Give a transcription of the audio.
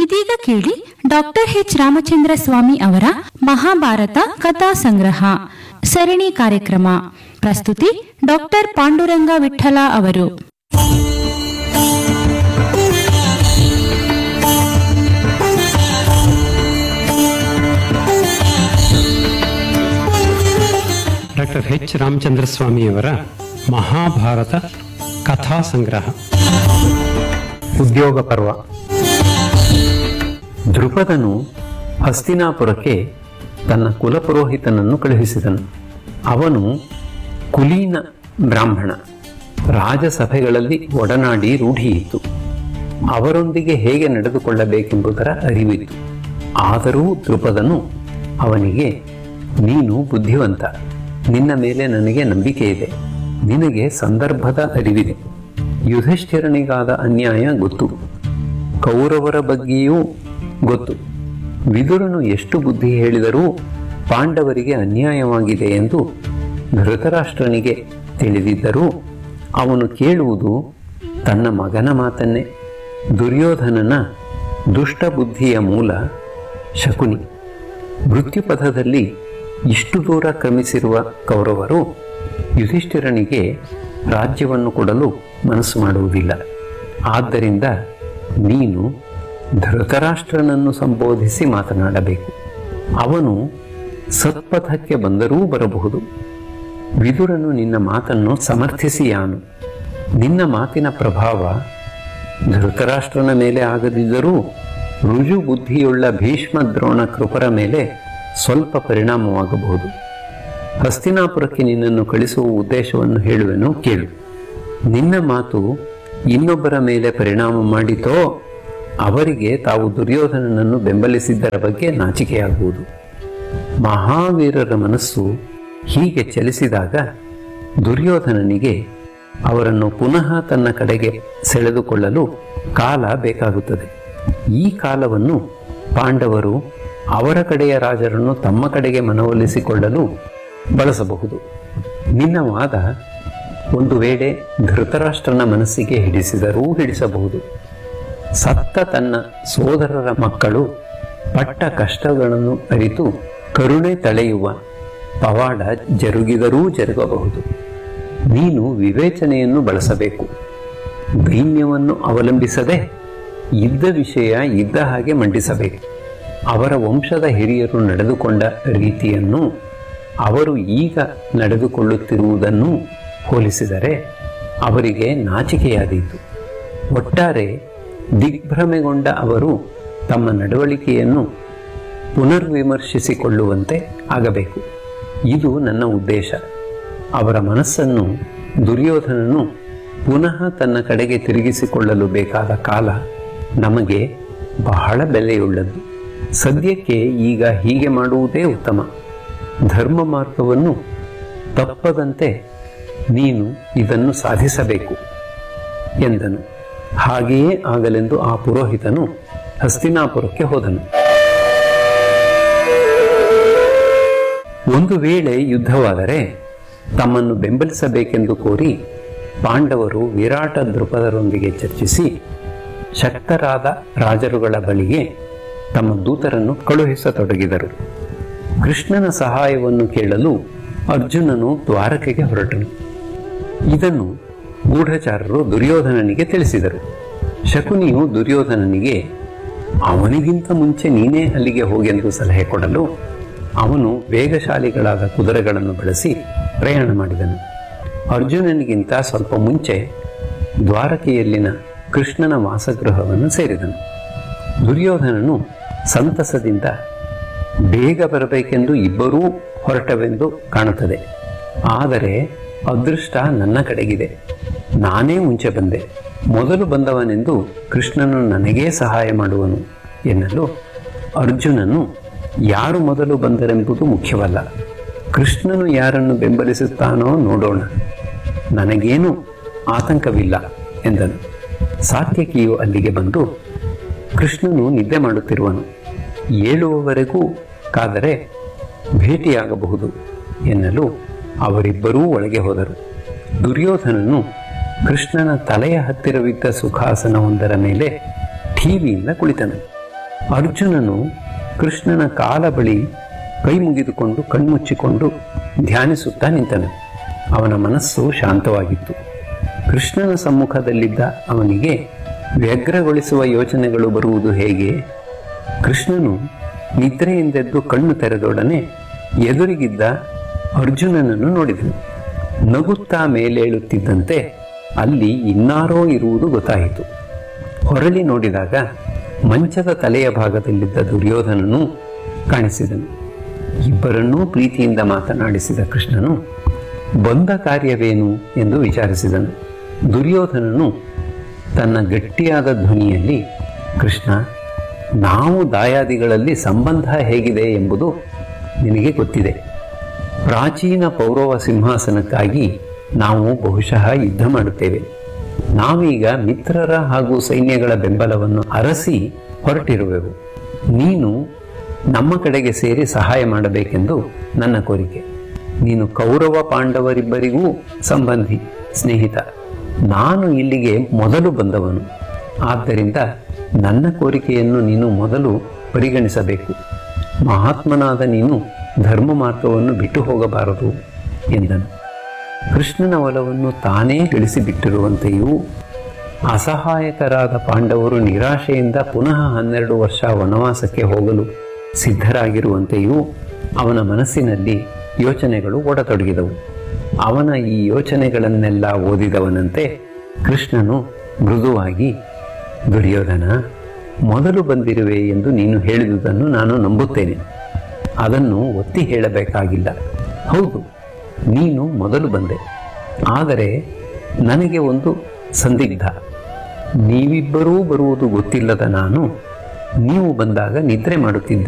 ಇದೀಗ ಕೇಳಿ doctor H Ramachandra ಸ್ವಾಮಿ ಅವರ ಮಹಾಭಾರತ ಕಥಾ ಸಂಗ್ರಹ ಸರಣಿ ಕಾರ್ಯಕ್ರಮ ಪ್ರಸ್ತುತಿ ಡಾಕ್ಟರ್ ಪಾಂಡುರಂಗ ವಿಠಲ ಅವರು ಡಾಕ್ಟರ್ ಎಚ್ ರಾಮಚಂದ್ರ ಸ್ವಾಮಿಯವರ ಮಹಾಭಾರತ ಕಥಾ ಸಂಗ್ರಹ ಉದ್ಯೋಗ ಪರ್ವ ಧ್ರುಪದನು ಹಸ್ತಿನಾಪುರಕ್ಕೆ ತನ್ನ ಕುಲಪುರೋಹಿತನನ್ನು ಕಳುಹಿಸಿದನು ಅವನು ಕುಲೀನ ಬ್ರಾಹ್ಮಣ ರಾಜಸಭೆಗಳಲ್ಲಿ ಒಡನಾಡಿ ರೂಢಿಯಿತ್ತು ಅವರೊಂದಿಗೆ ಹೇಗೆ ನಡೆದುಕೊಳ್ಳಬೇಕೆಂಬುದರ ಅರಿವಿತ್ತು ಆದರೂ ಧ್ರುಪದನು ಅವನಿಗೆ ನೀನು ಬುದ್ಧಿವಂತ ನಿನ್ನ ಮೇಲೆ ನನಗೆ ನಂಬಿಕೆ ಇದೆ ನಿನಗೆ ಸಂದರ್ಭದ ಅರಿವಿದೆ ಯುಧಿಷ್ಠಿರನಿಗಾದ ಅನ್ಯಾಯ ಗೊತ್ತು ಕೌರವರ ಬಗ್ಗೆಯೂ ಗೊತ್ತು ವಿದುರನು ಎಷ್ಟು ಬುದ್ಧಿ ಹೇಳಿದರೂ ಪಾಂಡವರಿಗೆ ಅನ್ಯಾಯವಾಗಿದೆ ಎಂದು ಧೃತರಾಷ್ಟ್ರನಿಗೆ ತಿಳಿದಿದ್ದರೂ ಅವನು ಕೇಳುವುದು ತನ್ನ ಮಗನ ಮಾತನ್ನೇ ದುರ್ಯೋಧನನ ದುಷ್ಟ ಬುದ್ಧಿಯ ಮೂಲ ಶಕುನಿ ಮೃತ್ಯುಪಥದಲ್ಲಿ ಇಷ್ಟು ದೂರ ಕ್ರಮಿಸಿರುವ ಕೌರವರು ಯುಧಿಷ್ಠಿರನಿಗೆ ರಾಜ್ಯವನ್ನು ಕೊಡಲು ಮನಸ್ಸು ಮಾಡುವುದಿಲ್ಲ ಆದ್ದರಿಂದ ನೀನು ಧೃತರಾಷ್ಟ್ರನನ್ನು ಸಂಬೋಧಿಸಿ ಮಾತನಾಡಬೇಕು ಅವನು ಸತ್ಪಥಕ್ಕೆ ಬಂದರೂ ಬರಬಹುದು ವಿದುರನು ನಿನ್ನ ಮಾತನ್ನು ಸಮರ್ಥಿಸಿಯಾನು ನಿನ್ನ ಮಾತಿನ ಪ್ರಭಾವ ಧೃತರಾಷ್ಟ್ರನ ಮೇಲೆ ಆಗದಿದ್ದರೂ ರುಜು ಬುದ್ಧಿಯುಳ್ಳ ಭೀಷ್ಮ ದ್ರೋಣ ಕೃಪರ ಮೇಲೆ ಸ್ವಲ್ಪ ಪರಿಣಾಮವಾಗಬಹುದು ಹಸ್ತಿನಾಪುರಕ್ಕೆ ನಿನ್ನನ್ನು ಕಳಿಸುವ ಉದ್ದೇಶವನ್ನು ಹೇಳುವೆನು ಕೇಳು ನಿನ್ನ ಮಾತು ಇನ್ನೊಬ್ಬರ ಮೇಲೆ ಪರಿಣಾಮ ಮಾಡಿತೋ ಅವರಿಗೆ ತಾವು ದುರ್ಯೋಧನನನ್ನು ಬೆಂಬಲಿಸಿದ್ದರ ಬಗ್ಗೆ ನಾಚಿಕೆಯಾಗುವುದು ಮಹಾವೀರರ ಮನಸ್ಸು ಹೀಗೆ ಚಲಿಸಿದಾಗ ದುರ್ಯೋಧನನಿಗೆ ಅವರನ್ನು ಪುನಃ ತನ್ನ ಕಡೆಗೆ ಸೆಳೆದುಕೊಳ್ಳಲು ಕಾಲ ಬೇಕಾಗುತ್ತದೆ ಈ ಕಾಲವನ್ನು ಪಾಂಡವರು ಅವರ ಕಡೆಯ ರಾಜರನ್ನು ತಮ್ಮ ಕಡೆಗೆ ಮನವೊಲಿಸಿಕೊಳ್ಳಲು ಬಳಸಬಹುದು ನಿನ್ನ ವಾದ ಒಂದು ವೇಳೆ ಧೃತರಾಷ್ಟ್ರನ ಮನಸ್ಸಿಗೆ ಹಿಡಿಸಿದರೂ ಹಿಡಿಸಬಹುದು ಸತ್ತ ತನ್ನ ಸೋದರರ ಮಕ್ಕಳು ಪಟ್ಟ ಕಷ್ಟಗಳನ್ನು ಅರಿತು ಕರುಣೆ ತಳೆಯುವ ಪವಾಡ ಜರುಗಿದರೂ ಜರುಗಬಹುದು ನೀನು ವಿವೇಚನೆಯನ್ನು ಬಳಸಬೇಕು ದೈನ್ಯವನ್ನು ಅವಲಂಬಿಸದೆ ಇದ್ದ ವಿಷಯ ಇದ್ದ ಹಾಗೆ ಮಂಡಿಸಬೇಕು ಅವರ ವಂಶದ ಹಿರಿಯರು ನಡೆದುಕೊಂಡ ರೀತಿಯನ್ನು ಅವರು ಈಗ ನಡೆದುಕೊಳ್ಳುತ್ತಿರುವುದನ್ನು ಹೋಲಿಸಿದರೆ ಅವರಿಗೆ ನಾಚಿಕೆಯಾದೀತು ಒಟ್ಟಾರೆ ದಿಗ್ಭ್ರಮೆಗೊಂಡ ಅವರು ತಮ್ಮ ನಡವಳಿಕೆಯನ್ನು ಪುನರ್ವಿಮರ್ಶಿಸಿಕೊಳ್ಳುವಂತೆ ಆಗಬೇಕು ಇದು ನನ್ನ ಉದ್ದೇಶ ಅವರ ಮನಸ್ಸನ್ನು ದುರ್ಯೋಧನನು ಪುನಃ ತನ್ನ ಕಡೆಗೆ ತಿರುಗಿಸಿಕೊಳ್ಳಲು ಬೇಕಾದ ಕಾಲ ನಮಗೆ ಬಹಳ ಬೆಲೆಯುಳ್ಳದ್ದು ಸದ್ಯಕ್ಕೆ ಈಗ ಹೀಗೆ ಮಾಡುವುದೇ ಉತ್ತಮ ಧರ್ಮ ಮಾರ್ಗವನ್ನು ತಪ್ಪದಂತೆ ನೀನು ಇದನ್ನು ಸಾಧಿಸಬೇಕು ಎಂದನು ಹಾಗೆಯೇ ಆಗಲೆಂದು ಆ ಪುರೋಹಿತನು ಹಸ್ತಿನಾಪುರಕ್ಕೆ ಹೋದನು ಒಂದು ವೇಳೆ ಯುದ್ಧವಾದರೆ ತಮ್ಮನ್ನು ಬೆಂಬಲಿಸಬೇಕೆಂದು ಕೋರಿ ಪಾಂಡವರು ವಿರಾಟ ದೃಪದರೊಂದಿಗೆ ಚರ್ಚಿಸಿ ಶಕ್ತರಾದ ರಾಜರುಗಳ ಬಳಿಗೆ ತಮ್ಮ ದೂತರನ್ನು ಕಳುಹಿಸತೊಡಗಿದರು ಕೃಷ್ಣನ ಸಹಾಯವನ್ನು ಕೇಳಲು ಅರ್ಜುನನು ದ್ವಾರಕೆಗೆ ಹೊರಟನು ಇದನ್ನು ಗೂಢಚಾರರು ದುರ್ಯೋಧನನಿಗೆ ತಿಳಿಸಿದರು ಶಕುನಿಯು ದುರ್ಯೋಧನನಿಗೆ ಅವನಿಗಿಂತ ಮುಂಚೆ ನೀನೇ ಅಲ್ಲಿಗೆ ಹೋಗೆಂದು ಸಲಹೆ ಕೊಡಲು ಅವನು ವೇಗಶಾಲಿಗಳಾದ ಕುದುರೆಗಳನ್ನು ಬಳಸಿ ಪ್ರಯಾಣ ಮಾಡಿದನು ಅರ್ಜುನನಿಗಿಂತ ಸ್ವಲ್ಪ ಮುಂಚೆ ದ್ವಾರಕೆಯಲ್ಲಿನ ಕೃಷ್ಣನ ವಾಸಗೃಹವನ್ನು ಸೇರಿದನು ದುರ್ಯೋಧನನು ಸಂತಸದಿಂದ ಬೇಗ ಬರಬೇಕೆಂದು ಇಬ್ಬರೂ ಹೊರಟವೆಂದು ಕಾಣುತ್ತದೆ ಆದರೆ ಅದೃಷ್ಟ ನನ್ನ ಕಡೆಗಿದೆ ನಾನೇ ಮುಂಚೆ ಬಂದೆ ಮೊದಲು ಬಂದವನೆಂದು ಕೃಷ್ಣನು ನನಗೇ ಸಹಾಯ ಮಾಡುವನು ಎನ್ನಲು ಅರ್ಜುನನು ಯಾರು ಮೊದಲು ಬಂದರೆಂಬುದು ಮುಖ್ಯವಲ್ಲ ಕೃಷ್ಣನು ಯಾರನ್ನು ಬೆಂಬಲಿಸುತ್ತಾನೋ ನೋಡೋಣ ನನಗೇನು ಆತಂಕವಿಲ್ಲ ಎಂದನು ಸಾತ್ಯಕಿಯು ಅಲ್ಲಿಗೆ ಬಂದು ಕೃಷ್ಣನು ನಿದ್ದೆ ಮಾಡುತ್ತಿರುವನು ಏಳುವವರೆಗೂ ಕಾದರೆ ಭೇಟಿಯಾಗಬಹುದು ಎನ್ನಲು ಅವರಿಬ್ಬರೂ ಒಳಗೆ ಹೋದರು ದುರ್ಯೋಧನನು ಕೃಷ್ಣನ ತಲೆಯ ಹತ್ತಿರವಿದ್ದ ಸುಖಾಸನವೊಂದರ ಮೇಲೆ ಠೀವಿಯಿಂದ ಕುಳಿತನು ಅರ್ಜುನನು ಕೃಷ್ಣನ ಕಾಲ ಬಳಿ ಕೈ ಮುಗಿದುಕೊಂಡು ಕಣ್ಮುಚ್ಚಿಕೊಂಡು ಧ್ಯಾನಿಸುತ್ತಾ ನಿಂತನು ಅವನ ಮನಸ್ಸು ಶಾಂತವಾಗಿತ್ತು ಕೃಷ್ಣನ ಸಮ್ಮುಖದಲ್ಲಿದ್ದ ಅವನಿಗೆ ವ್ಯಗ್ರಗೊಳಿಸುವ ಯೋಚನೆಗಳು ಬರುವುದು ಹೇಗೆ ಕೃಷ್ಣನು ನಿದ್ರೆಯಿಂದೆದ್ದು ಕಣ್ಣು ತೆರೆದೊಡನೆ ಎದುರಿಗಿದ್ದ ಅರ್ಜುನನನ್ನು ನೋಡಿದನು ನಗುತ್ತಾ ಮೇಲೇಳುತ್ತಿದ್ದಂತೆ ಅಲ್ಲಿ ಇನ್ನಾರೋ ಇರುವುದು ಗೊತ್ತಾಯಿತು ಹೊರಳಿ ನೋಡಿದಾಗ ಮಂಚದ ತಲೆಯ ಭಾಗದಲ್ಲಿದ್ದ ದುರ್ಯೋಧನನು ಕಾಣಿಸಿದನು ಇಬ್ಬರನ್ನೂ ಪ್ರೀತಿಯಿಂದ ಮಾತನಾಡಿಸಿದ ಕೃಷ್ಣನು ಬಂದ ಕಾರ್ಯವೇನು ಎಂದು ವಿಚಾರಿಸಿದನು ದುರ್ಯೋಧನನು ತನ್ನ ಗಟ್ಟಿಯಾದ ಧ್ವನಿಯಲ್ಲಿ ಕೃಷ್ಣ ನಾವು ದಾಯಾದಿಗಳಲ್ಲಿ ಸಂಬಂಧ ಹೇಗಿದೆ ಎಂಬುದು ನಿನಗೆ ಗೊತ್ತಿದೆ ಪ್ರಾಚೀನ ಪೌರವ ಸಿಂಹಾಸನಕ್ಕಾಗಿ ನಾವು ಬಹುಶಃ ಯುದ್ಧ ಮಾಡುತ್ತೇವೆ ನಾವೀಗ ಮಿತ್ರರ ಹಾಗೂ ಸೈನ್ಯಗಳ ಬೆಂಬಲವನ್ನು ಅರಸಿ ಹೊರಟಿರುವೆವು ನೀನು ನಮ್ಮ ಕಡೆಗೆ ಸೇರಿ ಸಹಾಯ ಮಾಡಬೇಕೆಂದು ನನ್ನ ಕೋರಿಕೆ ನೀನು ಕೌರವ ಪಾಂಡವರಿಬ್ಬರಿಗೂ ಸಂಬಂಧಿ ಸ್ನೇಹಿತ ನಾನು ಇಲ್ಲಿಗೆ ಮೊದಲು ಬಂದವನು ಆದ್ದರಿಂದ ನನ್ನ ಕೋರಿಕೆಯನ್ನು ನೀನು ಮೊದಲು ಪರಿಗಣಿಸಬೇಕು ಮಹಾತ್ಮನಾದ ನೀನು ಧರ್ಮ ಮಾರ್ಗವನ್ನು ಬಿಟ್ಟು ಹೋಗಬಾರದು ಎಂದನು ಕೃಷ್ಣನ ಒಲವನ್ನು ತಾನೇ ಗಳಿಸಿಬಿಟ್ಟಿರುವಂತೆಯೂ ಅಸಹಾಯಕರಾದ ಪಾಂಡವರು ನಿರಾಶೆಯಿಂದ ಪುನಃ ಹನ್ನೆರಡು ವರ್ಷ ವನವಾಸಕ್ಕೆ ಹೋಗಲು ಸಿದ್ಧರಾಗಿರುವಂತೆಯೂ ಅವನ ಮನಸ್ಸಿನಲ್ಲಿ ಯೋಚನೆಗಳು ಓಡತೊಡಗಿದವು ಅವನ ಈ ಯೋಚನೆಗಳನ್ನೆಲ್ಲ ಓದಿದವನಂತೆ ಕೃಷ್ಣನು ಮೃದುವಾಗಿ ದುರ್ಯೋಧನ ಮೊದಲು ಬಂದಿರುವೆ ಎಂದು ನೀನು ಹೇಳಿದುದನ್ನು ನಾನು ನಂಬುತ್ತೇನೆ ಅದನ್ನು ಒತ್ತಿ ಹೇಳಬೇಕಾಗಿಲ್ಲ ಹೌದು ನೀನು ಮೊದಲು ಬಂದೆ ಆದರೆ ನನಗೆ ಒಂದು ಸಂದಿಗ್ಧ ನೀವಿಬ್ಬರೂ ಬರುವುದು ಗೊತ್ತಿಲ್ಲದ ನಾನು ನೀವು ಬಂದಾಗ ನಿದ್ರೆ ಮಾಡುತ್ತಿದ್ದೆ